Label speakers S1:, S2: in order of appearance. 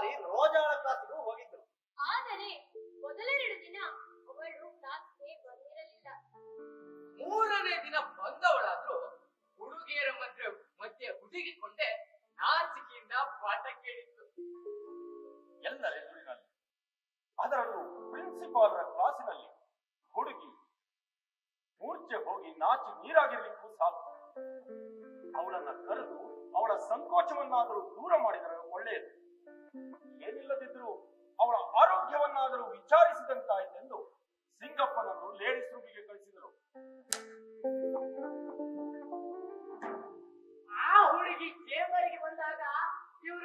S1: ಬಾರಿ ರೋಜಾಳ ಕ್ಲಾಸಿಗೂ ಹೋಗಿದ್ರು
S2: ಆದರೆ ಮೊದಲೆರಡು ದಿನ ಅವಳು ಕ್ಲಾಸ್ಗೆ ಬಂದಿರಲಿಲ್ಲ
S3: ಮೂರನೇ ದಿನ ಬಂದವಳಾದ್ರೂ ಹುಡುಗಿಯರ ಮಧ್ಯೆ ಮಧ್ಯೆ ಹುಡುಗಿಕೊಂಡೆ ನಾಚಿಕೆಯಿಂದ ಪಾಠ ಕೇಳಿತ್ತು
S4: ಎಲ್ಲರ ಎದುರಿನಲ್ಲಿ ಅದರಲ್ಲೂ ಪ್ರಿನ್ಸಿಪಾಲ್ರ ಕ್ಲಾಸಿನಲ್ಲಿ ಹುಡುಗಿ ಮೂರ್ಛೆ ಹೋಗಿ ನಾಚಿ ನೀರಾಗಿರ್ಲಿಕ್ಕೂ ಸಾಕು ಅವಳನ್ನ ಕರೆದು ಅವಳ ಸಂಕೋಚವನ್ನಾದರೂ ದೂರ ಮಾಡಿದರೆ ಒಳ್ಳೆಯದು ಏನಿಲ್ಲದಿದ್ರೂ